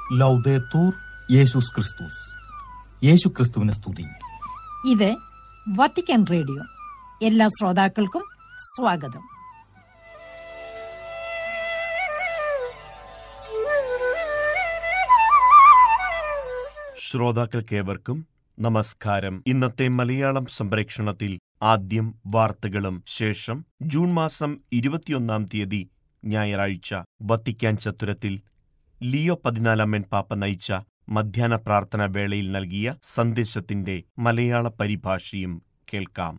ലൗദേത്തൂർ യേശുസ് ക്രിസ്തുസ് യേശു ക്രിസ്തുവിനെ സ്തുതി ഇത് വത്തിക്കാൻ റേഡിയോ എല്ലാ ശ്രോതാക്കൾക്കും സ്വാഗതം ശ്രോതാക്കൾക്കേവർക്കും നമസ്കാരം ഇന്നത്തെ മലയാളം സംപ്രേക്ഷണത്തിൽ ആദ്യം വാർത്തകളും ശേഷം ജൂൺ മാസം ഇരുപത്തിയൊന്നാം തീയതി ഞായറാഴ്ച വത്തിക്കാൻ ചത്തുരത്തിൽ ലിയോ പതിനാലാമൻ പാപ്പ നയിച്ച മധ്യാഹ്ന പ്രാർത്ഥന വേളയിൽ നൽകിയ സന്ദേശത്തിന്റെ മലയാള പരിഭാഷയും കേൾക്കാം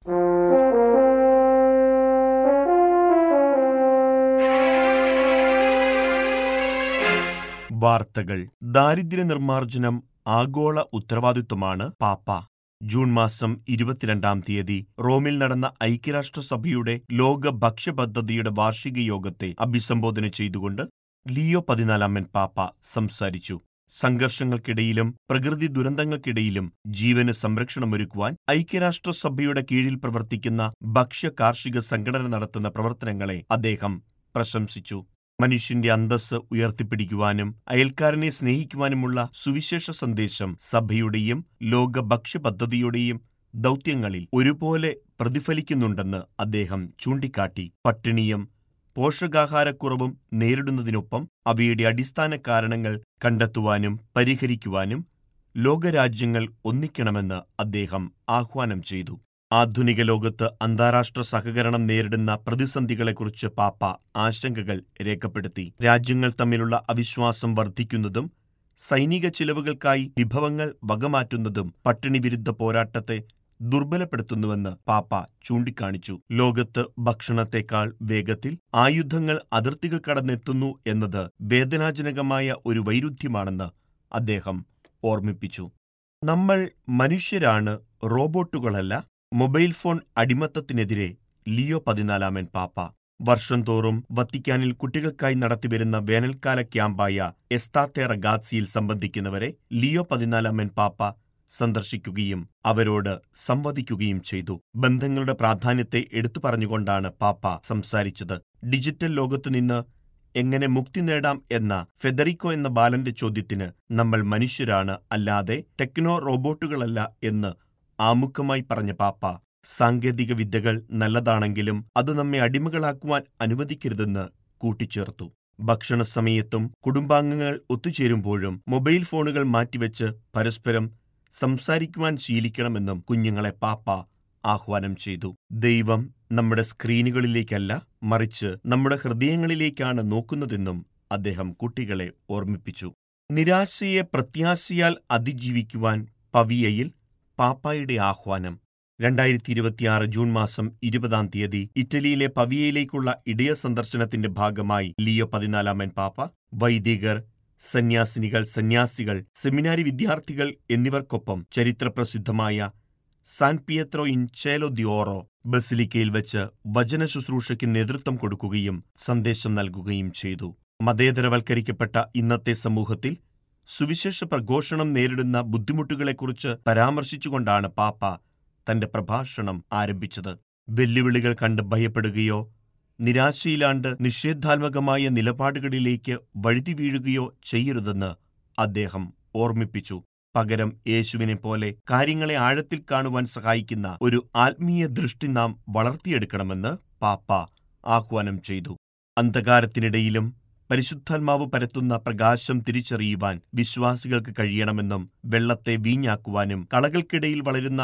വാർത്തകൾ ദാരിദ്ര്യ നിർമ്മാർജ്ജനം ആഗോള ഉത്തരവാദിത്വമാണ് പാപ്പ ജൂൺ മാസം ഇരുപത്തിരണ്ടാം തീയതി റോമിൽ നടന്ന ഐക്യരാഷ്ട്രസഭയുടെ ലോക ഭക്ഷ്യപദ്ധതിയുടെ വാർഷിക യോഗത്തെ അഭിസംബോധന ചെയ്തുകൊണ്ട് ലിയോ പതിനാലാമൻ പാപ്പ സംസാരിച്ചു സംഘർഷങ്ങൾക്കിടയിലും പ്രകൃതി ദുരന്തങ്ങൾക്കിടയിലും ജീവന് സംരക്ഷണമൊരുക്കുവാൻ ഐക്യരാഷ്ട്രസഭയുടെ കീഴിൽ പ്രവർത്തിക്കുന്ന ഭക്ഷ്യ കാർഷിക സംഘടന നടത്തുന്ന പ്രവർത്തനങ്ങളെ അദ്ദേഹം പ്രശംസിച്ചു മനുഷ്യന്റെ അന്തസ് ഉയർത്തിപ്പിടിക്കുവാനും അയൽക്കാരനെ സ്നേഹിക്കുവാനുമുള്ള സുവിശേഷ സന്ദേശം സഭയുടെയും ലോക ഭക്ഷ്യ പദ്ധതിയുടെയും ദൗത്യങ്ങളിൽ ഒരുപോലെ പ്രതിഫലിക്കുന്നുണ്ടെന്ന് അദ്ദേഹം ചൂണ്ടിക്കാട്ടി പട്ടിണിയും പോഷകാഹാരക്കുറവും നേരിടുന്നതിനൊപ്പം അവയുടെ അടിസ്ഥാന കാരണങ്ങൾ കണ്ടെത്തുവാനും പരിഹരിക്കുവാനും ലോകരാജ്യങ്ങൾ ഒന്നിക്കണമെന്ന് അദ്ദേഹം ആഹ്വാനം ചെയ്തു ആധുനിക ലോകത്ത് അന്താരാഷ്ട്ര സഹകരണം നേരിടുന്ന പ്രതിസന്ധികളെക്കുറിച്ച് പാപ്പ ആശങ്കകൾ രേഖപ്പെടുത്തി രാജ്യങ്ങൾ തമ്മിലുള്ള അവിശ്വാസം വർദ്ധിക്കുന്നതും സൈനിക ചിലവുകൾക്കായി വിഭവങ്ങൾ വകമാറ്റുന്നതും പട്ടിണി വിരുദ്ധ പോരാട്ടത്തെ ദുർബലപ്പെടുത്തുന്നുവെന്ന് പാപ്പ ചൂണ്ടിക്കാണിച്ചു ലോകത്ത് ഭക്ഷണത്തെക്കാൾ വേഗത്തിൽ ആയുധങ്ങൾ അതിർത്തികൾ കടന്നെത്തുന്നു എന്നത് വേദനാജനകമായ ഒരു വൈരുദ്ധ്യമാണെന്ന് അദ്ദേഹം ഓർമ്മിപ്പിച്ചു നമ്മൾ മനുഷ്യരാണ് റോബോട്ടുകളല്ല മൊബൈൽ ഫോൺ അടിമത്തത്തിനെതിരെ ലിയോ പതിനാലാമൻ പാപ്പ വർഷം തോറും വത്തിക്കാനിൽ കുട്ടികൾക്കായി നടത്തിവരുന്ന വേനൽക്കാല ക്യാമ്പായ എസ്താത്തേറ ഗാത്സിയിൽ സംബന്ധിക്കുന്നവരെ ലിയോ പതിനാലാമൻ പാപ്പ സന്ദർശിക്കുകയും അവരോട് സംവദിക്കുകയും ചെയ്തു ബന്ധങ്ങളുടെ പ്രാധാന്യത്തെ എടുത്തു പറഞ്ഞുകൊണ്ടാണ് പാപ്പ സംസാരിച്ചത് ഡിജിറ്റൽ ലോകത്തുനിന്ന് എങ്ങനെ മുക്തി നേടാം എന്ന ഫെദറിക്കോ എന്ന ബാലന്റെ ചോദ്യത്തിന് നമ്മൾ മനുഷ്യരാണ് അല്ലാതെ ടെക്നോ റോബോട്ടുകളല്ല എന്ന് ആമുഖമായി പറഞ്ഞ പാപ്പ സാങ്കേതിക വിദ്യകൾ നല്ലതാണെങ്കിലും അത് നമ്മെ അടിമകളാക്കുവാൻ അനുവദിക്കരുതെന്ന് കൂട്ടിച്ചേർത്തു ഭക്ഷണ സമയത്തും കുടുംബാംഗങ്ങൾ ഒത്തുചേരുമ്പോഴും മൊബൈൽ ഫോണുകൾ മാറ്റിവെച്ച് പരസ്പരം സംസാരിക്കുവാൻ ശീലിക്കണമെന്നും കുഞ്ഞുങ്ങളെ പാപ്പ ആഹ്വാനം ചെയ്തു ദൈവം നമ്മുടെ സ്ക്രീനുകളിലേക്കല്ല മറിച്ച് നമ്മുടെ ഹൃദയങ്ങളിലേക്കാണ് നോക്കുന്നതെന്നും അദ്ദേഹം കുട്ടികളെ ഓർമ്മിപ്പിച്ചു നിരാശയെ പ്രത്യാശയാൽ അതിജീവിക്കുവാൻ പവിയയിൽ പാപ്പായുടെ ആഹ്വാനം രണ്ടായിരത്തി ഇരുപത്തിയാറ് ജൂൺ മാസം ഇരുപതാം തീയതി ഇറ്റലിയിലെ പവിയയിലേക്കുള്ള ഇടയ സന്ദർശനത്തിന്റെ ഭാഗമായി ലിയോ പതിനാലാമൻ പാപ്പ വൈദികർ സന്യാസിനികൾ സന്യാസികൾ സെമിനാരി വിദ്യാർത്ഥികൾ എന്നിവർക്കൊപ്പം ചരിത്രപ്രസിദ്ധമായ San Pietro in Cielo d'Oro ബസിലിക്കയിൽ വെച്ച് വചന ശുശ്രൂഷയ്ക്ക് നേതൃത്വം കൊടുക്കുകയും സന്ദേശം നൽകുകയും ചെയ്തു മതേതരവൽക്കരിക്കപ്പെട്ട ഇന്നത്തെ സമൂഹത്തിൽ സുവിശേഷ പ്രഘോഷണം നേരിടുന്ന ബുദ്ധിമുട്ടുകളെക്കുറിച്ച് പരാമർശിച്ചുകൊണ്ടാണ് പാപ്പ തന്റെ പ്രഭാഷണം ആരംഭിച്ചത് വെല്ലുവിളികൾ കണ്ട് ഭയപ്പെടുകയോ നിരാശയിലാണ്ട് നിഷേധാത്മകമായ നിലപാടുകളിലേക്ക് വഴുതി വീഴുകയോ ചെയ്യരുതെന്ന് അദ്ദേഹം ഓർമ്മിപ്പിച്ചു പകരം യേശുവിനെ പോലെ കാര്യങ്ങളെ ആഴത്തിൽ കാണുവാൻ സഹായിക്കുന്ന ഒരു ആത്മീയ ദൃഷ്ടി നാം വളർത്തിയെടുക്കണമെന്ന് പാപ്പ ആഹ്വാനം ചെയ്തു അന്ധകാരത്തിനിടയിലും പരിശുദ്ധാത്മാവ് പരത്തുന്ന പ്രകാശം തിരിച്ചറിയുവാൻ വിശ്വാസികൾക്ക് കഴിയണമെന്നും വെള്ളത്തെ വീഞ്ഞാക്കുവാനും കളകൾക്കിടയിൽ വളരുന്ന